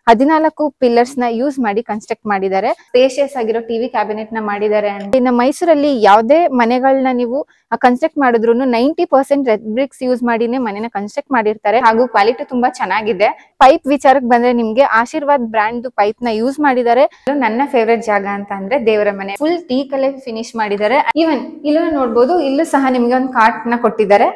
ಹದಿನಾಲ್ಕು ಪಿಲ್ಲರ್ಸ್ ನ ಯೂಸ್ ಮಾಡಿ ಕನ್ಸ್ಟ್ರಕ್ಟ್ ಮಾಡಿದ್ದಾರೆ ಸ್ಪೇಷಿಯಸ್ ಆಗಿರೋ ಟಿವಿ ಕ್ಯಾಬಿನೆಟ್ ನ ಮಾಡಿದ್ದಾರೆ ಅಂತ ಇನ್ನು ಮೈಸೂರಲ್ಲಿ ಯಾವುದೇ ಮನೆಗಳನ್ನ ನೀವು ಕನ್ಸ್ಟ್ರಕ್ಟ್ ಮಾಡಿದ್ರು ninety percent red bricks use ಮಾಡಿನೇ ಮನೆನ ಕನ್ಸ್ಟ್ರಕ್ಟ್ ಮಾಡಿರ್ತಾರೆ ಹಾಗೂ ಕ್ವಾಲಿಟಿ ತುಂಬಾ ಚೆನ್ನಾಗಿದೆ ಪೈಪ್ ವಿಚಾರಕ್ಕೆ ಬಂದ್ರೆ ನಿಮ್ಗೆ ಆಶೀರ್ವಾದ್ ಬ್ರ್ಯಾಂಡ್ ಪೈಪ್ ನ ಯೂಸ್ ಮಾಡಿದ್ದಾರೆ ಇದು ನನ್ನ ಫೇವ್ರೆಟ್ ಜಾಗ ಅಂತ ಅಂದ್ರೆ ದೇವರ ಮನೆ ಫುಲ್ ಟೀ ಕಲೆ ಫಿನಿಶ್ ಮಾಡಿದ್ದಾರೆ ಈವನ್ ಇಲ್ಲೂ ನೋಡ್ಬೋದು ಇಲ್ಲೂ ಸಹ ನಿಮ್ಗೆ ಒಂದು ಕಾರ್ಟ್ ನ ಕೊಟ್ಟಿದ್ದಾರೆ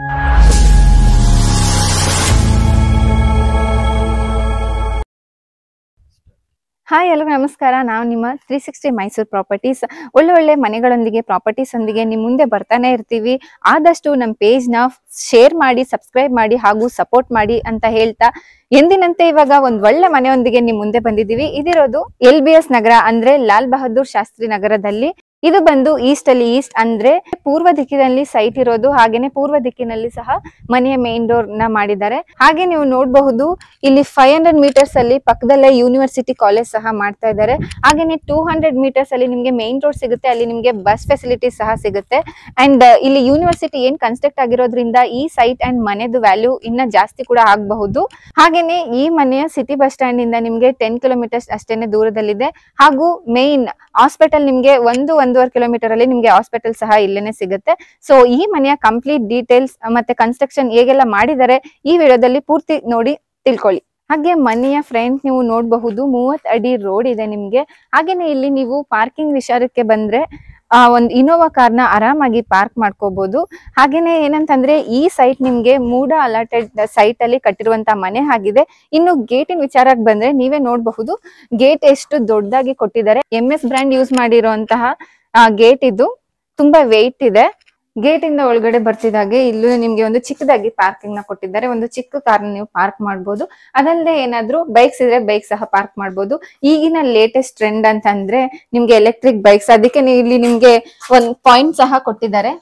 ಹಾಯ್ ಎಲ್ಲರಿಗೂ ನಮಸ್ಕಾರ ನಾವು ನಿಮ್ಮ ತ್ರೀ ಸಿಕ್ಸ್ಟಿ ಮೈಸೂರು ಪ್ರಾಪರ್ಟೀಸ್ ಒಳ್ಳೆ ಒಳ್ಳೆ ಮನೆಗಳೊಂದಿಗೆ ಪ್ರಾಪರ್ಟೀಸ್ ಒಂದಿಗೆ ನಿಮ್ಮ ಮುಂದೆ ಬರ್ತಾನೆ ಇರ್ತೀವಿ ಆದಷ್ಟು ನಮ್ಮ ಪೇಜ್ನ ಶೇರ್ ಮಾಡಿ ಸಬ್ಸ್ಕ್ರೈಬ್ ಮಾಡಿ ಹಾಗೂ ಸಪೋರ್ಟ್ ಮಾಡಿ ಅಂತ ಹೇಳ್ತಾ ಎಂದಿನಂತೆ ಇವಾಗ ಒಂದ್ ಒಳ್ಳೆ ಮನೆಯೊಂದಿಗೆ ನಿಮ್ ಮುಂದೆ ಬಂದಿದೀವಿ ಇದಿರೋದು ಎಲ್ ಬಿ ಎಸ್ ನಗರ ಅಂದ್ರೆ ಲಾಲ್ ಬಹದ್ದೂರ್ ಶಾಸ್ತ್ರಿ ನಗರದಲ್ಲಿ ಇದು ಬಂದು ಈಸ್ಟ್ ಅಲ್ಲಿ ಈಸ್ಟ್ ಅಂದ್ರೆ ಪೂರ್ವ ದಿಕ್ಕಿನಲ್ಲಿ ಸೈಟ್ ಇರೋದು ಹಾಗೇನೆ ಪೂರ್ವ ದಿಕ್ಕಿನಲ್ಲಿ ಸಹ ಮನೆಯ ಮೇನ್ ಡೋರ್ ನ ಮಾಡಿದ್ದಾರೆ ಹಾಗೆ ನೀವು ನೋಡಬಹುದು ಇಲ್ಲಿ ಫೈವ್ ಹಂಡ್ರೆಡ್ ಮೀಟರ್ಸ್ ಅಲ್ಲಿ ಪಕ್ಕದಲ್ಲೇ ಯೂನಿವರ್ಸಿಟಿ ಕಾಲೇಜ್ ಸಹ ಮಾಡ್ತಾ ಇದ್ದಾರೆ ಹಾಗೇನೆ ಟೂ ಹಂಡ್ರೆಡ್ ಮೀಟರ್ಸ್ ಅಲ್ಲಿ ನಿಮ್ಗೆ ಮೇನ್ ರೋಡ್ ಸಿಗುತ್ತೆ ಅಲ್ಲಿ ನಿಮ್ಗೆ ಬಸ್ ಫೆಸಿಲಿಟಿ ಸಹ ಸಿಗುತ್ತೆ ಅಂಡ್ ಇಲ್ಲಿ ಯೂನಿವರ್ಸಿಟಿ ಏನ್ ಕನ್ಸ್ಟ್ರಕ್ಟ್ ಆಗಿರೋದ್ರಿಂದ ಈ ಸೈಟ್ ಅಂಡ್ ಮನೆದು ವ್ಯಾಲ್ಯೂ ಇನ್ನ ಜಾಸ್ತಿ ಕೂಡ ಆಗಬಹುದು ಹಾಗೇನೆ ಈ ಮನೆಯ ಸಿಟಿ ಬಸ್ ಸ್ಟ್ಯಾಂಡ್ ಇಂದ ನಿಮ್ಗೆ ಟೆನ್ ಕಿಲೋಮೀಟರ್ಸ್ ಅಷ್ಟೇನೆ ದೂರದಲ್ಲಿದೆ ಹಾಗೂ ಮೇನ್ ಹಾಸ್ಪಿಟಲ್ ನಿಮ್ಗೆ ಒಂದು ಒಂದೂವರೆ ಕಿಲೋಮೀಟರ್ ಅಲ್ಲಿ ನಿಮ್ಗೆ ಹಾಸ್ಪಿಟಲ್ ಸಹ ಇಲ್ಲೇನೆ ಸಿಗುತ್ತೆ ಸೊ ಈ ಮನೆಯ ಕಂಪ್ಲೀಟ್ ಡೀಟೇಲ್ಸ್ ಮತ್ತೆ ಕನ್ಸ್ಟ್ರಕ್ಷನ್ ಹೇಗೆಲ್ಲ ಮಾಡಿದ್ದಾರೆ ಈ ವಿಡಿಯೋದಲ್ಲಿ ಪೂರ್ತಿ ನೋಡಿ ತಿಳ್ಕೊಳ್ಳಿ ಹಾಗೆ ಮನೆಯ ಫ್ರಂಟ್ ನೀವು ನೋಡಬಹುದು ಮೂವತ್ ಅಡಿ ರೋಡ್ ಇದೆ ನಿಮ್ಗೆ ಹಾಗೇನೆ ಇಲ್ಲಿ ನೀವು ಪಾರ್ಕಿಂಗ್ ವಿಚಾರಕ್ಕೆ ಬಂದ್ರೆ ಆ ಒಂದು ಇನೋವಾ ಕಾರ್ನ ಆರಾಮಾಗಿ ಪಾರ್ಕ್ ಮಾಡ್ಕೋಬಹುದು ಹಾಗೇನೆ ಏನಂತಂದ್ರೆ ಈ ಸೈಟ್ ನಿಮ್ಗೆ ಮೂಡ ಅಲಾಟೆಡ್ ಸೈಟ್ ಅಲ್ಲಿ ಕಟ್ಟಿರುವಂತ ಮನೆ ಆಗಿದೆ ಇನ್ನು ಗೇಟಿನ ವಿಚಾರಕ್ಕೆ ಬಂದ್ರೆ ನೀವೇ ನೋಡಬಹುದು ಗೇಟ್ ಎಷ್ಟು ದೊಡ್ಡದಾಗಿ ಕೊಟ್ಟಿದ್ದಾರೆ ಎಂ ಎಸ್ ಬ್ರ್ಯಾಂಡ್ ಯೂಸ್ ಮಾಡಿರುವಂತಹ ಗೇಟ್ ಇದು ತುಂಬಾ ವೆಯ್ಟ್ ಇದೆ ಗೇಟ್ ಇಂದ ಒಳಗಡೆ ಬರ್ತಿದ್ದಾಗೆ ಇಲ್ಲೂ ನಿಮ್ಗೆ ಒಂದು ಚಿಕ್ಕದಾಗಿ ಪಾರ್ಕಿಂಗ್ ನ ಕೊಟ್ಟಿದ್ದಾರೆ ಒಂದು ಚಿಕ್ಕ ಕಾರ್ ನೀವು ಪಾರ್ಕ್ ಮಾಡಬಹುದು ಅದಲ್ಲದೆ ಏನಾದ್ರೂ ಬೈಕ್ಸ್ ಇದ್ರೆ ಬೈಕ್ ಸಹ ಪಾರ್ಕ್ ಮಾಡಬಹುದು ಈಗಿನ ಲೇಟೆಸ್ಟ್ ಟ್ರೆಂಡ್ ಅಂತಂದ್ರೆ ನಿಮ್ಗೆ ಎಲೆಕ್ಟ್ರಿಕ್ ಬೈಕ್ಸ್ ಅದಕ್ಕೆ ನೀವು ಇಲ್ಲಿ ನಿಮ್ಗೆ ಒಂದ್ ಪಾಯಿಂಟ್ ಸಹ ಕೊಟ್ಟಿದ್ದಾರೆ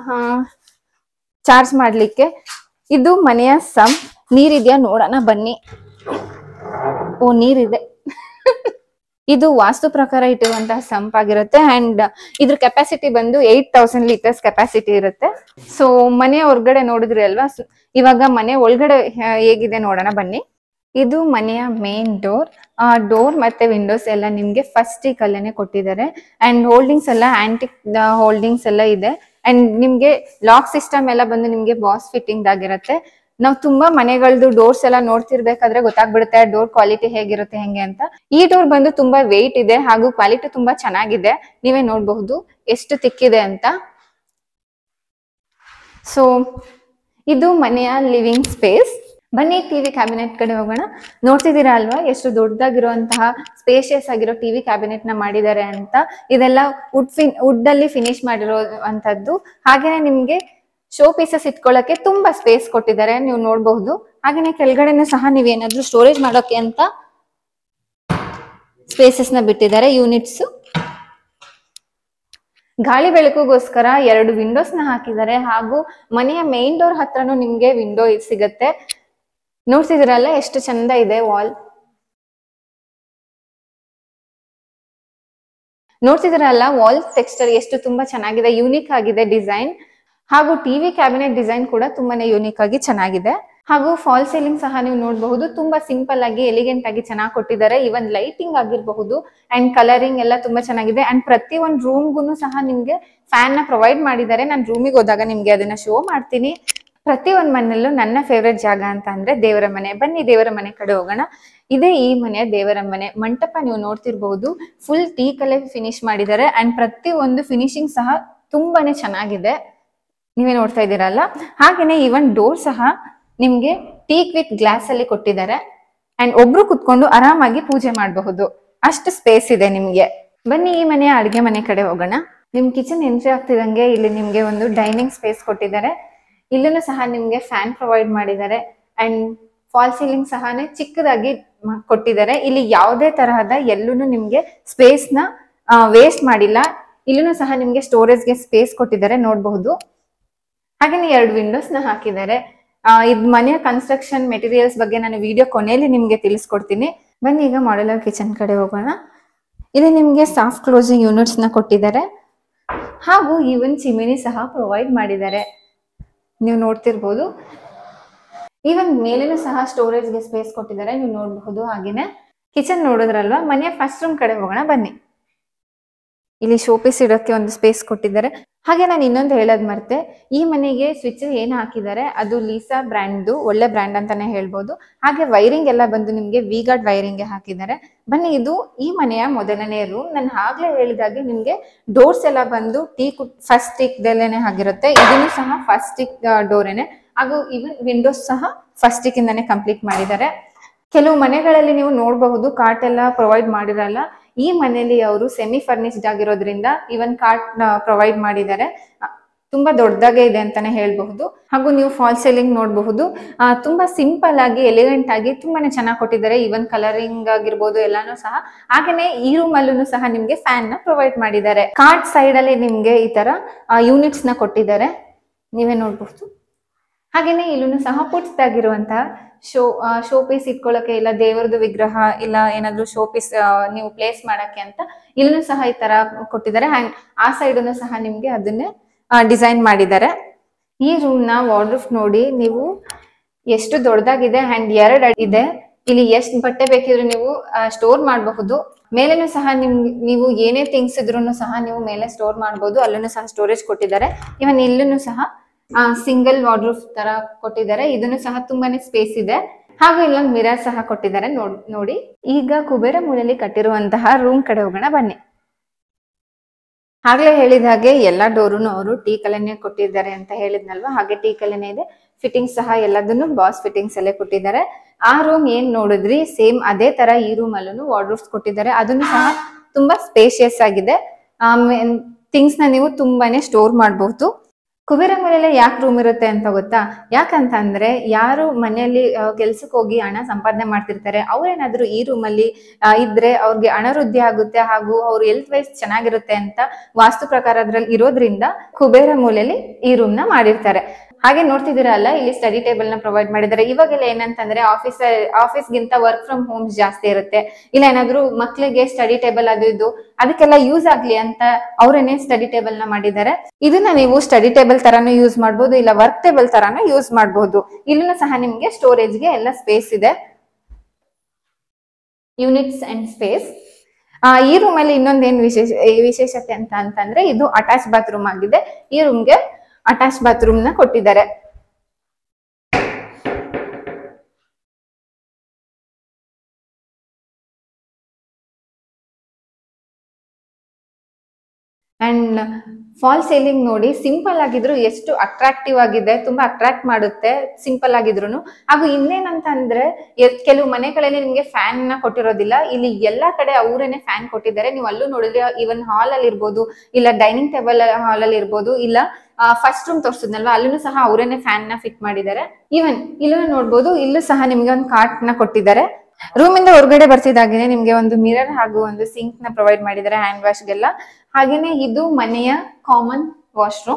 ಚಾರ್ಜ್ ಮಾಡ್ಲಿಕ್ಕೆ ಇದು ಮನೆಯ ಸಮ್ ನೀರಿದ್ಯಾ ನೋಡೋಣ ಬನ್ನಿ ಓ ನೀರಿದೆ ಇದು ವಾಸ್ತು ಪ್ರಕಾರ ಇಟ್ಟಿರುವಂತಹ ಸಂಪ್ ಆಗಿರುತ್ತೆ ಅಂಡ್ ಇದ್ರ ಕೆಪಾಸಿಟಿ ಬಂದು ಏಟ್ ತೌಸಂಡ್ ಲೀಟರ್ಸ್ ಕೆಪಾಸಿಟಿ ಇರುತ್ತೆ ಸೊ ಮನೆ ಹೊರಗಡೆ ನೋಡಿದ್ರಿ ಅಲ್ವಾ ಸೊ ಇವಾಗ ಮನೆ ಒಳಗಡೆ ಹೇ- ಹೇಗಿದೆ ನೋಡೋಣ ಬನ್ನಿ ಇದು ಮನೆಯ ಮೇನ್ ಡೋರ್ ಆ ಡೋರ್ ಮತ್ತೆ ವಿಂಡೋಸ್ ಎಲ್ಲ ನಿಮ್ಗೆ ಫಸ್ಟ್ ಕಲ್ಲೇನೆ ಕೊಟ್ಟಿದ್ದಾರೆ ಅಂಡ್ ಹೋಲ್ಡಿಂಗ್ಸ್ ಎಲ್ಲ ಆಂಟಿಕ್ ಹೋಲ್ಡಿಂಗ್ಸ್ ಎಲ್ಲ ಇದೆ ಅಂಡ್ ನಿಮ್ಗೆ ಲಾಕ್ ಸಿಸ್ಟಮ್ ಎಲ್ಲ ಬಂದು ನಿಮ್ಗೆ ಬಾಸ್ ಫಿಟ್ಟಿಂಗ್ ಆಗಿರುತ್ತೆ ನಾವು ತುಂಬಾ ಮನೆಗಳದ್ದು ಡೋರ್ಸ್ ಎಲ್ಲ ನೋಡ್ತಿರ್ಬೇಕಾದ್ರೆ ಗೊತ್ತಾಗ್ಬಿಡುತ್ತೆ ಡೋರ್ ಕ್ವಾಲಿಟಿ ಹೇಗಿರುತ್ತೆ ಹೆಂಗೆ ಅಂತ ಈ ಡೋರ್ ಬಂದು ತುಂಬಾ ವೆಯ್ಟ್ ಇದೆ ಹಾಗೂ ಕ್ವಾಲಿಟಿ ತುಂಬಾ ಚೆನ್ನಾಗಿದೆ ನೀವೇ ನೋಡಬಹುದು ಎಷ್ಟು ತಿಕ್ಕಿದೆ ಅಂತ ಸೊ ಇದು ಮನೆಯ ಲಿವಿಂಗ್ ಸ್ಪೇಸ್ ಬನ್ನಿ ಟಿವಿ ಕ್ಯಾಬಿನೆಟ್ ಕಡೆ ಹೋಗೋಣ ನೋಡ್ತಿದ್ದೀರಾ ಅಲ್ವಾ ಎಷ್ಟು ದೊಡ್ಡದಾಗಿರುವಂತಹ ಸ್ಪೇಷಿಯಸ್ ಆಗಿರೋ ಟಿವಿ ಕ್ಯಾಬಿನೆಟ್ ನ ಮಾಡಿದ್ದಾರೆ ಅಂತ ಇದೆಲ್ಲ ವುಡ್ ಫಿನ್ ವುಡ್ ಅಲ್ಲಿ ಫಿನಿಶ್ ಮಾಡಿರೋ ಅಂತದ್ದು ಹಾಗೇನೆ ನಿಮ್ಗೆ ಶೋ ಪೀಸಸ್ ಇಟ್ಕೊಳ್ಳಕ್ಕೆ ತುಂಬಾ ಸ್ಪೇಸ್ ಕೊಟ್ಟಿದ್ದಾರೆ ನೀವು ನೋಡಬಹುದು ಹಾಗೇನೆ ಕೆಳಗಡೆನೂ ಸಹ ನೀವೇನಾದ್ರೂ ಸ್ಟೋರೇಜ್ ಮಾಡೋಕೆ ಅಂತ ಸ್ಪೇಸಸ್ ನ ಬಿಟ್ಟಿದ್ದಾರೆ ಯೂನಿಟ್ಸ್ ಗಾಳಿ ಬೆಳಕುಗೋಸ್ಕರ ಎರಡು ವಿಂಡೋಸ್ ನ ಹಾಕಿದ್ದಾರೆ ಹಾಗೂ ಮನೆಯ ಮೇನ್ ಡೋರ್ ಹತ್ರನೂ ನಿಮ್ಗೆ ವಿಂಡೋ ಸಿಗತ್ತೆ ನೋಡ್ತಿದ್ದೀರಲ್ಲ ಎಷ್ಟು ಚಂದ ಇದೆ ವಾಲ್ ನೋಡ್ತಿದ್ದೀರಲ್ಲ ವಾಲ್ ಟೆಕ್ಸ್ಚರ್ ಎಷ್ಟು ತುಂಬಾ ಚೆನ್ನಾಗಿದೆ ಯೂನಿಕ್ ಆಗಿದೆ ಡಿಸೈನ್ ಹಾಗೂ ಟಿವಿ ಕ್ಯಾಬಿನೆಟ್ ಡಿಸೈನ್ ಕೂಡ ತುಂಬಾನೇ ಯೂನಿಕ್ ಆಗಿ ಚೆನ್ನಾಗಿದೆ ಹಾಗೂ ಫಾಲ್ ಸೀಲಿಂಗ್ ಸಹ ನೀವು ನೋಡಬಹುದು ತುಂಬಾ ಸಿಂಪಲ್ ಆಗಿ ಎಲಿಗೆಂಟ್ ಆಗಿ ಚೆನ್ನಾಗಿ ಕೊಟ್ಟಿದ್ದಾರೆ ಇವನ್ ಲೈಟಿಂಗ್ ಆಗಿರಬಹುದು ಅಂಡ್ ಕಲರಿಂಗ್ ಎಲ್ಲ ತುಂಬಾ ಚೆನ್ನಾಗಿದೆ ಅಂಡ್ ಪ್ರತಿ ಒಂದು ರೂಮ್ಗೂ ಸಹ ನಿಮ್ಗೆ ಫ್ಯಾನ್ ನ ಪ್ರೊವೈಡ್ ಮಾಡಿದ್ದಾರೆ ನಾನು ರೂಮಿಗೆ ಹೋದಾಗ ನಿಮ್ಗೆ ಅದನ್ನ ಶೋ ಮಾಡ್ತೀನಿ ಪ್ರತಿ ಒಂದ್ ಮನೆಯಲ್ಲೂ ನನ್ನ ಫೇವ್ರೆಟ್ ಜಾಗ ಅಂತ ಅಂದ್ರೆ ದೇವರ ಮನೆ ಬನ್ನಿ ದೇವರ ಮನೆ ಕಡೆ ಹೋಗೋಣ ಇದೇ ಈ ಮನೆಯ ದೇವರ ಮನೆ ಮಂಟಪ ನೀವು ನೋಡ್ತಿರ್ಬಹುದು ಫುಲ್ ಟೀ ಕಲೆ ಫಿನಿಶ್ ಮಾಡಿದ್ದಾರೆ ಅಂಡ್ ಪ್ರತಿ ಒಂದು ಫಿನಿಶಿಂಗ್ ಸಹ ತುಂಬಾನೇ ಚೆನ್ನಾಗಿದೆ ನೀವೇ ನೋಡ್ತಾ ಇದ್ದೀರಲ್ಲ ಹಾಗೇನೆ ಇವನ್ ಡೋರ್ ಸಹ ನಿಮ್ಗೆ ಟೀಕ್ ವಿತ್ ಗ್ಲಾಸ್ ಅಲ್ಲಿ ಕೊಟ್ಟಿದ್ದಾರೆ ಅಂಡ್ ಒಬ್ರು ಕುತ್ಕೊಂಡು ಆರಾಮಾಗಿ ಪೂಜೆ ಮಾಡಬಹುದು ಅಷ್ಟು ಸ್ಪೇಸ್ ಇದೆ ನಿಮ್ಗೆ ಬನ್ನಿ ಈ ಮನೆಯ ಅಡಿಗೆ ಮನೆ ಕಡೆ ಹೋಗೋಣ ನಿಮ್ ಕಿಚನ್ ಎಂಟ್ರಿ ಆಗ್ತಿದಂಗೆ ಇಲ್ಲಿ ನಿಮ್ಗೆ ಒಂದು ಡೈನಿಂಗ್ ಸ್ಪೇಸ್ ಕೊಟ್ಟಿದ್ದಾರೆ ಇಲ್ಲೂ ಸಹ ನಿಮ್ಗೆ ಫ್ಯಾನ್ ಪ್ರೊವೈಡ್ ಮಾಡಿದ್ದಾರೆ ಅಂಡ್ ಫಾಲ್ ಸೀಲಿಂಗ್ ಸಹನೇ ಚಿಕ್ಕದಾಗಿ ಮ- ಕೊಟ್ಟಿದ್ದಾರೆ ಇಲ್ಲಿ ಯಾವುದೇ ತರಹದ ಎಲ್ಲೂ ನಿಮ್ಗೆ ಸ್ಪೇಸ್ ನ ವೇಸ್ಟ್ ಮಾಡಿಲ್ಲ ಇಲ್ಲೂ ಸಹ ನಿಮ್ಗೆ ಸ್ಟೋರೇಜ್ಗೆ ಸ್ಪೇಸ್ ಕೊಟ್ಟಿದ್ದಾರೆ ನೋಡಬಹುದು ಹಾಗೇನೆ ಎರಡು ವಿಂಡೋಸ್ ನ ಹಾಕಿದ್ದಾರೆ ಆ, ಇದ್ ಮನೆಯ ಕನ್ಸ್ಟ್ರಕ್ಷನ್ ಮೆಟೀರಿಯಲ್ಸ್ ಬಗ್ಗೆ ನಾನು ವಿಡಿಯೋ ಕೊನೆಯಲ್ಲಿ ನಿಮ್ಗೆ ತಿಳಿಸ್ಕೊಡ್ತೀನಿ ಬನ್ನಿ ಈಗ ಮಾಡ್ಯುಲರ್ ಕಿಚನ್ ಕಡೆ ಹೋಗೋಣ ಇಲ್ಲಿ ನಿಮ್ಗೆ ಸಾಫ್ಟ್ ಕ್ಲೋಸಿಂಗ್ ಯೂನಿಟ್ಸ್ ನ ಕೊಟ್ಟಿದ್ದಾರೆ ಹಾಗೂ ಈವನ್ ಚಿಮಿನಿ ಸಹ ಪ್ರೊವೈಡ್ ಮಾಡಿದ್ದಾರೆ ನೀವು ನೋಡ್ತಿರ್ಬೋದು ಈವನ್ ಮೇಲೇನು ಸಹ ಸ್ಟೋರೇಜ್ಗೆ ಸ್ಪೇಸ್ ಕೊಟ್ಟಿದ್ದಾರೆ ನೀವು ನೋಡಬಹುದು ಹಾಗೇನೆ ಕಿಚನ್ ನೋಡಿದ್ರಲ್ವಾ ಮನೆಯ ಫಸ್ಟ್ ರೂಮ್ ಕಡೆ ಹೋಗೋಣ ಬನ್ನಿ ಇಲ್ಲಿ ಶೋಪೀಸ್ ಇಡೋಕ್ಕೆ ಒಂದು ಸ್ಪೇಸ್ ಕೊಟ್ಟಿದ್ದಾರೆ ಹಾಗೆ ನಾನು ಇನ್ನೊಂದು ಹೇಳೋದ್ ಮರ್ತೆ ಈ ಮನೆಗೆ ಸ್ವಿಚ್ ಏನ್ ಹಾಕಿದ್ದಾರೆ ಅದು ಲೀಸಾ ಬ್ರ್ಯಾಂಡ್ದು ಒಳ್ಳೆ ಬ್ರ್ಯಾಂಡ್ ಅಂತಾನೆ ಹೇಳ್ಬೋದು ಹಾಗೆ ವೈರಿಂಗ್ ಎಲ್ಲ ಬಂದು ನಿಮ್ಗೆ ವಿ ಗಾರ್ಡ್ ವೈರಿಂಗ್ ಹಾಕಿದ್ದಾರೆ ಬನ್ನಿ ಇದು ಈ ಮನೆಯ ಮೊದಲನೇ ರೂಮ್ ನಾನು ಆಗ್ಲೇ ಹೇಳಿದಾಗೆ ನಿಮ್ಗೆ ಡೋರ್ಸ್ ಎಲ್ಲ ಬಂದು ಟೀ ಫಸ್ಟ್ ಸ್ಟಿಕ್ ದಲ್ಲೇನೆ ಆಗಿರುತ್ತೆ ಇದನ್ನು ಸಹ ಫಸ್ಟ್ ಸ್ಟಿಕ್ ಡೋರೇನೆ ಹಾಗೂ ಇವನ್ ವಿಂಡೋಸ್ ಸಹ ಫಸ್ಟ್ ಸ್ಟಿಕ್ ಇಂದಾನೆ ಕಂಪ್ಲೀಟ್ ಮಾಡಿದ್ದಾರೆ ಕೆಲವು ಮನೆಗಳಲ್ಲಿ ನೀವು ನೋಡಬಹುದು ಕಾಟ್ ಎಲ್ಲ ಪ್ರೊವೈಡ್ ಮಾಡಿರಲ್ಲ ಈ ಮನೆಯಲ್ಲಿ ಅವರು ಸೆಮಿ ಫರ್ನಿಶ್ಡ್ ಆಗಿರೋದ್ರಿಂದ ಇವನ್ ಕಾಟ್ ಪ್ರೊವೈಡ್ ಮಾಡಿದ್ದಾರೆ ಅ, ತುಂಬಾ ದೊಡ್ಡದಾಗೆ ಇದೆ ಅಂತಾನೆ ಹೇಳ್ಬಹುದು ಹಾಗೂ ನೀವು ಫಾಲ್ ಸೀಲಿಂಗ್ ನೋಡಬಹುದು ಆ, ತುಂಬಾ ಸಿಂಪಲ್ ಆಗಿ ಎಲಿಗೆಂಟ್ ಆಗಿ ತುಂಬಾನೇ ಚೆನ್ನಾಗಿ ಕೊಟ್ಟಿದ್ದಾರೆ ಇವನ್ ಕಲರಿಂಗ್ ಆಗಿರ್ಬೋದು ಎಲ್ಲಾನು ಸಹ ಹಾಗೇನೆ ಈ ರೂಮ್ ಅಲ್ಲೂ ಸಹ ನಿಮ್ಗೆ ಫ್ಯಾನ್ ನ ಪ್ರೊವೈಡ್ ಮಾಡಿದ್ದಾರೆ ಕಾರ್ಡ್ ಸೈಡ್ ಅಲ್ಲಿ ನಿಮ್ಗೆ ಈ ತರ ಯೂನಿಟ್ಸ್ ನ ಕೊಟ್ಟಿದ್ದಾರೆ ನೀವೇ ನೋಡಬಹುದು ಹಾಗೇನೆ ಇಲ್ಲೂ ಸಹ ಪುಟ್ಸ್ದಾಗಿರುವಂತಹ ಶೋ ಶೋ ಪೀಸ್ ಇಟ್ಕೊಳ್ಳೋಕೆ ಇಲ್ಲ ದೇವರದು ವಿಗ್ರಹ ಇಲ್ಲ ಏನಾದ್ರು ಶೋ ಪೀಸ್ ನೀವು ಪ್ಲೇಸ್ ಮಾಡಕ್ಕೆ ಅಂತ ಇಲ್ಲೂ ಸಹ ಈ ತರ ಕೊಟ್ಟಿದ್ದಾರೆ ಅಂಡ್ ಆ ಸೈಡನ್ನು ಸಹ ನಿಮ್ಗೆ ಅದನ್ನೇ ಡಿಸೈನ್ ಮಾಡಿದ್ದಾರೆ ಈ ರೂಮ್ ನ ವಾರ್ಡ್ರೂಫ್ ನೋಡಿ ನೀವು ಎಷ್ಟು ದೊಡ್ಡದಾಗಿದೆ ಅಂಡ್ ಎರಡು ಅಡಿ ಇದೆ ಇಲ್ಲಿ ಎಷ್ಟು ಬಟ್ಟೆ ಬೇಕಿದ್ರು ನೀವು ಸ್ಟೋರ್ ಮಾಡಬಹುದು ಮೇಲೇನು ಸಹ ನಿಮ್ ನೀವು ಏನೇ ಥಿಂಗ್ಸ್ ಇದ್ರೂ ಸಹ ನೀವು ಮೇಲೆ ಸ್ಟೋರ್ ಮಾಡಬಹುದು ಅಲ್ಲೂ ಸಹ ಸ್ಟೋರೇಜ್ ಕೊಟ್ಟಿದ್ದಾರೆ ಇವನ್ ಇಲ್ಲೂ ಸಹ ಸಿಂಗಲ್ ವಾರ್ಡ್ರೂಫ್ ತರ ಕೊಟ್ಟಿದ್ದಾರೆ ಇದನ್ನು ಸಹ ತುಂಬಾನೇ ಸ್ಪೇಸ್ ಇದೆ ಹಾಗೂ ಇಲ್ಲೊಂದು ಮಿರರ್ ಸಹ ಕೊಟ್ಟಿದ್ದಾರೆ ನೋಡ್ ನೋಡಿ ಈಗ ಕುಬೇರ ಮೂಲೆಯಲ್ಲಿ ಕಟ್ಟಿರುವಂತಹ ರೂಮ್ ಕಡೆ ಹೋಗೋಣ ಬನ್ನಿ ಆಗ್ಲೇ ಹೇಳಿದ ಹಾಗೆ ಎಲ್ಲಾ ಡೋರುನು ಅವರು ಟೀ ಕಲೆನೇ ಕೊಟ್ಟಿದ್ದಾರೆ ಅಂತ ಹೇಳಿದ್ನಲ್ವಾ ಹಾಗೆ ಟೀ ಕಲೆನೇ ಇದೆ ಫಿಟ್ಟಿಂಗ್ಸ್ ಸಹ ಎಲ್ಲದನ್ನು ಬಾಸ್ ಫಿಟ್ಟಿಂಗ್ಸ್ ಅಲ್ಲೇ ಕೊಟ್ಟಿದ್ದಾರೆ ಆ ರೂಮ್ ಏನ್ ನೋಡಿದ್ರಿ ಸೇಮ್ ಅದೇ ತರ ಈ ರೂಮ್ ಅಲ್ಲೂ ವಾರ್ಡ್ರೂಫ್ಸ್ ಕೊಟ್ಟಿದ್ದಾರೆ ಅದನ್ನು ಸಹ ತುಂಬಾ ಸ್ಪೇಷಿಯಸ್ ಆಗಿದೆ ಥಿಂಗ್ಸ್ ನ ನೀವು ತುಂಬಾನೇ ಸ್ಟೋರ್ ಮಾಡಬಹುದು ಕುಬೇರ ಮನೆಯಲ್ಲೇ ಯಾಕೆ ರೂಮ್ ಇರುತ್ತೆ ಅಂತ ಗೊತ್ತಾ ಯಾಕಂತ ಅಂದ್ರೆ ಯಾರು ಮನೆಯಲ್ಲಿ ಕೆಲ್ಸಕ್ಕೆ ಹೋಗಿ ಹಣ ಸಂಪಾದನೆ ಮಾಡ್ತಿರ್ತಾರೆ ಅವ್ರೇನಾದ್ರೂ ಈ ರೂಮಲ್ಲಿ ಇದ್ರೆ ಅವ್ರಿಗೆ ಹಣ ವೃದ್ಧಿ ಆಗುತ್ತೆ ಹಾಗೂ ಅವ್ರ ಹೆಲ್ತ್ ವೈಸ್ ಚೆನ್ನಾಗಿರುತ್ತೆ ಅಂತ ವಾಸ್ತು ಪ್ರಕಾರ ಅದ್ರಲ್ಲಿ ಇರೋದ್ರಿಂದ ಕುಬೇರ ಮೂಲೆಯಲ್ಲಿ ಈ ರೂಮ್ ನ ಮಾಡಿರ್ತಾರೆ ಹಾಗೆ ನೋಡ್ತಿದ್ದೀರಲ್ಲ ಇಲ್ಲಿ ಸ್ಟಡಿ ಟೇಬಲ್ ನ ಪ್ರೊವೈಡ್ ಮಾಡಿದ್ದಾರೆ ಇವಾಗೆಲ್ಲ ಏನಂತಂದ್ರೆ ಆಫೀಸ್ ಆಫೀಸ್ ಗಿಂತ ವರ್ಕ್ ಫ್ರಮ್ ಹೋಮ್ಸ್ ಜಾಸ್ತಿ ಇರುತ್ತೆ ಇಲ್ಲ ಏನಾದ್ರು ಮಕ್ಳಿಗೆ ಸ್ಟಡಿ ಟೇಬಲ್ ಅದು ಇದು ಅದಕ್ಕೆಲ್ಲ ಯೂಸ್ ಆಗ್ಲಿ ಅಂತ ಅವರೇನೆ ಸ್ಟಡಿ ಟೇಬಲ್ ನ ಮಾಡಿದ್ದಾರೆ ಇದನ್ನ ನೀವು ಸ್ಟಡಿ ಟೇಬಲ್ ತರಾನು ಯೂಸ್ ಮಾಡಬಹುದು ಇಲ್ಲ ವರ್ಕ್ ಟೇಬಲ್ ತರಾನು ಯೂಸ್ ಮಾಡಬಹುದು ಇಲ್ಲೂ ಸಹ ನಿಮ್ಗೆ ಸ್ಟೋರೇಜ್ ಗೆ ಎಲ್ಲ ಸ್ಪೇಸ್ ಇದೆ ಯೂನಿಟ್ಸ್ ಅಂಡ್ ಸ್ಪೇಸ್ ಈ ರೂಮ್ ಅಲ್ಲಿ ಇನ್ನೊಂದೇನ್ ವಿಶೇಷ ಈ ವಿಶೇಷತೆ ಅಂತ ಅಂತಂದ್ರೆ ಇದು ಅಟ್ಯಾಚ್ ಬಾತ್ರೂಮ್ ಆಗಿದೆ ಈ ರೂಮ್ಗೆ ಅಟ್ಯಾಚ್ ಬಾತ್ರೂಮ್ ನ ಕೊಟ್ಟಿದ್ದಾರೆ ಅಂಡ್ ಫಾಲ್ ಸೀಲಿಂಗ್ ನೋಡಿ ಸಿಂಪಲ್ ಆಗಿದ್ರು ಎಷ್ಟು ಅಟ್ರಾಕ್ಟಿವ್ ಆಗಿದೆ ತುಂಬಾ ಅಟ್ರಾಕ್ಟ್ ಮಾಡುತ್ತೆ ಸಿಂಪಲ್ ಆಗಿದ್ರು ಹಾಗೂ ಇನ್ನೇನಂತ ಅಂದ್ರೆ ಎ- ಕೆಲವು ಮನೆಗಳಲ್ಲಿ ನಿಮ್ಗೆ ಫ್ಯಾನ್ ನ ಕೊಟ್ಟಿರೋದಿಲ್ಲ ಇಲ್ಲಿ ಎಲ್ಲಾ ಕಡೆ ಅವರೇನೆ ಫ್ಯಾನ್ ಕೊಟ್ಟಿದ್ದಾರೆ ನೀವು ಅಲ್ಲೂ ನೋಡಿದ್ರೆ ಇವನ್ ಹಾಲ್ ಅಲ್ಲಿ ಇರ್ಬೋದು ಇಲ್ಲ ಡೈನಿಂಗ್ ಟೇಬಲ್ ಹಾಲ್ ಅಲ್ಲಿ ಇರ್ಬೋದು ಇಲ್ಲ ಫಸ್ಟ್ ರೂಮ್ ತೋರಿಸಿದ್ನಲ್ವಾ ಅಲ್ಲೂ ಸಹ ಅವರೇನೆ ಫ್ಯಾನ್ ನ ಫಿಟ್ ಮಾಡಿದ್ದಾರೆ ಈವನ್ ಇಲ್ಲೂ ನೋಡ್ಬೋದು ಇಲ್ಲೂ ಸಹ ನಿಮ್ಗೆ ಒಂದು ಕಾರ್ಟ್ ನ ಕೊಟ್ಟಿದ್ದಾರೆ ರೂಮ್ ಇಂದ ಹೊರಗಡೆ ಬರ್ತಿದ್ದಾಗೇನೆ ನಿಮ್ಗೆ ಒಂದು ಮಿರರ್ ಹಾಗೂ ಒಂದು ಸಿಂಕ್ ನ ಪ್ರೊವೈಡ್ ಮಾಡಿದ್ದಾರೆ ಹ್ಯಾಂಡ್ ವಾಶ್ಗೆಲ್ಲ ಹಾಗೇನೆ ಇದು ಮನೆಯ ಕಾಮನ್ ವಾಶ್ರೂಮ್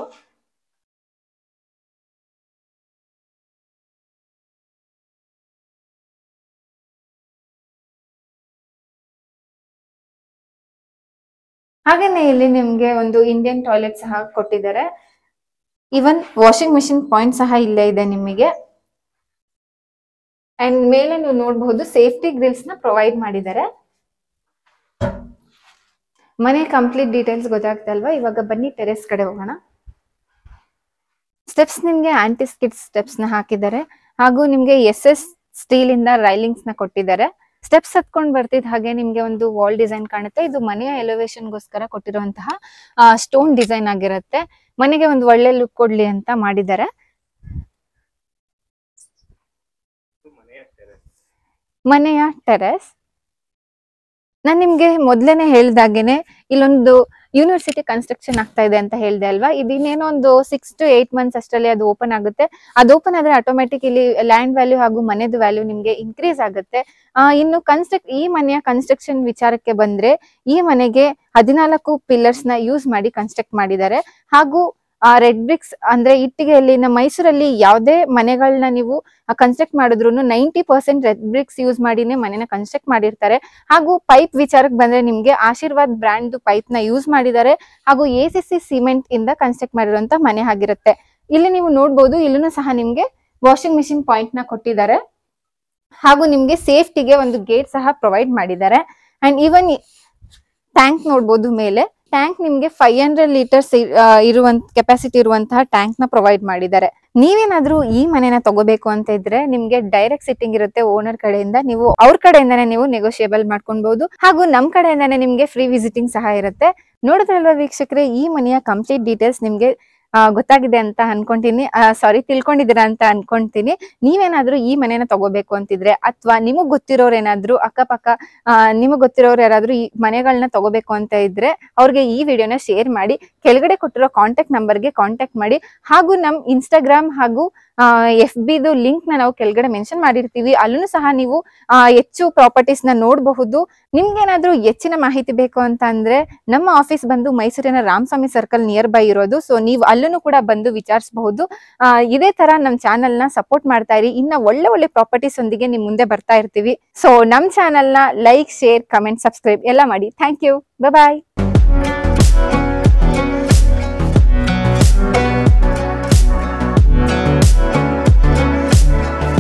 ಹಾಗೇನೆ ಇಲ್ಲಿ ನಿಮ್ಗೆ ಒಂದು ಇಂಡಿಯನ್ ಟಾಯ್ಲೆಟ್ ಸಹ ಕೊಟ್ಟಿದ್ದಾರೆ ಇವನ್ ವಾಷಿಂಗ್ ಮಿಷಿನ್ ಪಾಯಿಂಟ್ ಸಹ ಇಲ್ಲೇ ಇದೆ ನಿಮಗೆ ಅಂಡ್ ಮೇಲೆ ನೀವು ನೋಡಬಹುದು ಸೇಫ್ಟಿ ಗ್ರಿಲ್ಸ್ ನ ಪ್ರೊವೈಡ್ ಮಾಡಿದ್ದಾರೆ ಮನೆ ಕಂಪ್ಲೀಟ್ ಡೀಟೇಲ್ಸ್ ಗೊತ್ತಾಗ್ತಲ್ವಾ ಇವಾಗ ಬನ್ನಿ ಟೆರೆಸ್ ಕಡೆ ಹೋಗೋಣ ಸ್ಟೆಪ್ಸ್ ನಿಮ್ಗೆ ಆಂಟಿ ಸ್ಕಿಡ್ ಸ್ಟೆಪ್ಸ್ ನ ಹಾಕಿದ್ದಾರೆ ಹಾಗೂ ನಿಮ್ಗೆ ಎಸ್ ಎಸ್ ಸ್ಟೀಲ್ ಇಂದ ರೈಲಿಂಗ್ಸ್ ನ ಕೊಟ್ಟಿದ್ದಾರೆ ಸ್ಟೆಪ್ಸ್ ಹತ್ಕೊಂಡ್ ಬರ್ತಿದ್ ಹಾಗೆ ನಿಮ್ಗೆ ಒಂದು ವಾಲ್ ಡಿಸೈನ್ ಕಾಣುತ್ತೆ ಇದು ಮನೆಯ ಎಲಿವೇಶನ್ ಗೋಸ್ಕರ ಕೊಟ್ಟಿರುವಂತಹ ಸ್ಟೋನ್ ಡಿಸೈನ್ ಆಗಿರುತ್ತೆ ಮನೆಗೆ ಒಂದು ಒಳ್ಳೆ ಲುಕ್ ಕೊಡ್ಲಿ ಅಂತ ಮಾಡಿದ್ದಾರೆ ಮನೆಯ ಟೆರೆಸ್ ನಾನ್ ನಿಮ್ಗೆ ಮೊದ್ಲೇನೆ ಹೇಳ್ದಾಗೇನೆ ಇಲ್ಲೊಂದು ಯೂನಿವರ್ಸಿಟಿ ಕನ್ಸ್ಟ್ರಕ್ಷನ್ ಆಗ್ತಾ ಇದೆ ಅಂತ ಹೇಳ್ದೆ ಅಲ್ವಾ ಇದಿನ್ನೇನೋ ಒಂದು ಸಿಕ್ಸ್ ಟು ಏಟ್ ಮಂತ್ಸ್ ಅಷ್ಟರಲ್ಲಿ ಅದು ಓಪನ್ ಆಗುತ್ತೆ ಅದು ಓಪನ್ ಆದ್ರೆ ಆಟೋಮೆಟಿಕ್ ಇಲ್ಲಿ ಲ್ಯಾಂಡ್ ವ್ಯಾಲ್ಯೂ ಹಾಗೂ ಮನೆದು ವ್ಯಾಲ್ಯೂ ನಿಮ್ಗೆ ಇನ್ಕ್ರೀಸ್ ಆಗುತ್ತೆ ಆ, ಇನ್ನು ಕನ್ಸ್ಟ್ರಕ್ ಈ ಮನೆಯ ಕನ್ಸ್ಟ್ರಕ್ಷನ್ ವಿಚಾರಕ್ಕೆ ಬಂದ್ರೆ ಈ ಮನೆಗೆ ಹದಿನಾಲ್ಕು ಪಿಲ್ಲರ್ಸ್ ನ ಯೂಸ್ ಮಾಡಿ ಕನ್ಸ್ಟ್ರಕ್ಟ್ ಮಾಡಿದ್ದಾರೆ ಹಾಗೂ ಆ ರೆಡ್ ಬ್ರಿಕ್ಸ್ ಅಂದ್ರೆ ಇಟ್ಟಿಗೆಯಲ್ಲಿ ನಮ್ಮ ಮೈಸೂರಲ್ಲಿ ಯಾವುದೇ ಮನೆಗಳನ್ನ ನೀವು ಕನ್ಸ್ಟ್ರಕ್ಟ್ ಮಾಡಿದ್ರು ninety percent red bricks use ಮಾಡಿನೇ ಮನೆನ ಕನ್ಸ್ಟ್ರಕ್ಟ್ ಮಾಡಿರ್ತಾರೆ ಹಾಗೂ ಪೈಪ್ ವಿಚಾರಕ್ಕೆ ಬಂದ್ರೆ ನಿಮ್ಗೆ ಆಶೀರ್ವಾದ್ ಬ್ರ್ಯಾಂಡ್ ಪೈಪ್ ನ ಯೂಸ್ ಮಾಡಿದ್ದಾರೆ ಹಾಗೂ ಎ ಸಿ ಸಿ ಸಿಮೆಂಟ್ ಇಂದ ಕನ್ಸ್ಟ್ರಕ್ಟ್ ಮಾಡಿರುವಂತ ಮನೆ ಆಗಿರುತ್ತೆ ಇಲ್ಲಿ ನೀವು ನೋಡ್ಬೋದು ಇಲ್ಲೂ ಸಹ ನಿಮ್ಗೆ ವಾಷಿಂಗ್ ಮಿಷಿನ್ ಪಾಯಿಂಟ್ ನ ಕೊಟ್ಟಿದ್ದಾರೆ ಹಾಗೂ ನಿಮ್ಗೆ ಸೇಫ್ಟಿಗೆ ಒಂದು ಗೇಟ್ ಸಹ ಪ್ರೊವೈಡ್ ಮಾಡಿದ್ದಾರೆ ಅಂಡ್ ಈವನ್ ಟ್ಯಾಂಕ್ ನೋಡ್ಬೋದು ಮೇಲೆ ಟ್ಯಾಂಕ್ ನಿಮ್ಗೆ ಫೈವ್ ಹಂಡ್ರೆಡ್ ಲೀಟರ್ಸ್ ಇರುವಂತ ಕೆಪಾಸಿಟಿ ಇರುವಂತಹ ಟ್ಯಾಂಕ್ ನ ಪ್ರೊವೈಡ್ ಮಾಡಿದ್ದಾರೆ ನೀವೇನಾದ್ರೂ ಈ ಮನೆನ ತಗೋಬೇಕು ಅಂತ ಇದ್ರೆ ನಿಮ್ಗೆ ಡೈರೆಕ್ಟ್ ಸಿಟ್ಟಿಂಗ್ ಇರುತ್ತೆ ಓನರ್ ಕಡೆಯಿಂದ ನೀವು ಅವ್ರ ಕಡೆಯಿಂದಾನೇ ನೀವು ನೆಗೋಷಿಯೇಬಲ್ ಮಾಡ್ಕೊಬಹುದು ಹಾಗೂ ನಮ್ ಕಡೆಯಿಂದಾನೇ ನಿಮ್ಗೆ ಫ್ರೀ ವಿಸಿಟಿಂಗ್ ಸಹ ಇರುತ್ತೆ ನೋಡಿದ್ರಲ್ವಾ ವೀಕ್ಷಕರೇ ಈ ಮನೆಯ ಕಂಪ್ಲೀಟ್ ಡೀಟೇಲ್ಸ್ ನಿಮ್ಗೆ ಆ, ಗೊತ್ತಾಗಿದೆ ಅಂತ ಅನ್ಕೊಂತೀನಿ ಸಾರಿ ತಿಳ್ಕೊಂಡಿದ್ದೀರಾ ಅಂತ ಅನ್ಕೊಂತೀನಿ ನೀವೇನಾದ್ರೂ ಈ ಮನೆನ ತಗೋಬೇಕು ಅಂತಿದ್ರೆ ಅಥವಾ ನಿಮಗ್ ಗೊತ್ತಿರೋರು ಏನಾದ್ರೂ ಅಕ್ಕಪಕ್ಕ ಆ, ನಿಮಗ್ ಗೊತ್ತಿರೋರು ಯಾರಾದ್ರೂ ಈ ಮನೆಗಳನ್ನ ತಗೋಬೇಕು ಅಂತ ಇದ್ರೆ ಅವ್ರಿಗೆ ಈ ವಿಡಿಯೋನ ಶೇರ್ ಮಾಡಿ ಕೆಳಗಡೆ ಕೊಟ್ಟಿರೋ ಕಾಂಟ್ಯಾಕ್ಟ್ ನಂಬರ್ಗೆ ಕಾಂಟ್ಯಾಕ್ಟ್ ಮಾಡಿ ಹಾಗೂ ನಮ್ ಇನ್ಸ್ಟಾಗ್ರಾಮ್ ಹಾಗೂ ಎಫ್ ಬಿದು ಲಿಂಕ್ ನ ನಾವು ಕೆಳಗಡೆ ಮೆನ್ಷನ್ ಮಾಡಿರ್ತೀವಿ ಅಲ್ಲೂ ಸಹ ನೀವು ಆ, ಹೆಚ್ಚು ಪ್ರಾಪರ್ಟೀಸ್ ನ ನೋಡಬಹುದು ನಿಮ್ಗೇನಾದ್ರೂ ಹೆಚ್ಚಿನ ಮಾಹಿತಿ ಬೇಕು ಅಂತ ಅಂದ್ರೆ ನಮ್ಮ ಆಫೀಸ್ ಬಂದು ಮೈಸೂರಿನ ರಾಮಸ್ವಾಮಿ ಸರ್ಕಲ್ ನಿಯರ್ ಬೈ ಇರೋದು ಸೊ ನೀವು ಅಲ್ಲೂ ಕೂಡ ಬಂದು ವಿಚಾರಿಸಬಹುದು ಆ, ಇದೇ ತರ ನಮ್ ಚಾನೆಲ್ ನ ಸಪೋರ್ಟ್ ಮಾಡ್ತಾ ಇರಿ ಇನ್ನ ಒಳ್ಳೆ ಒಳ್ಳೆ ಪ್ರಾಪರ್ಟೀಸ್ ಒಂದಿಗೆ ನಿಮ್ ಮುಂದೆ ಬರ್ತಾ ಇರ್ತೀವಿ ಸೊ ನಮ್ ಚಾನೆಲ್ ನ ಲೈಕ್ ಶೇರ್ ಕಮೆಂಟ್ ಸಬ್ಸ್ಕ್ರೈಬ್ ಎಲ್ಲ ಮಾಡಿ ಥ್ಯಾಂಕ್ ಯು ಬಾಯ್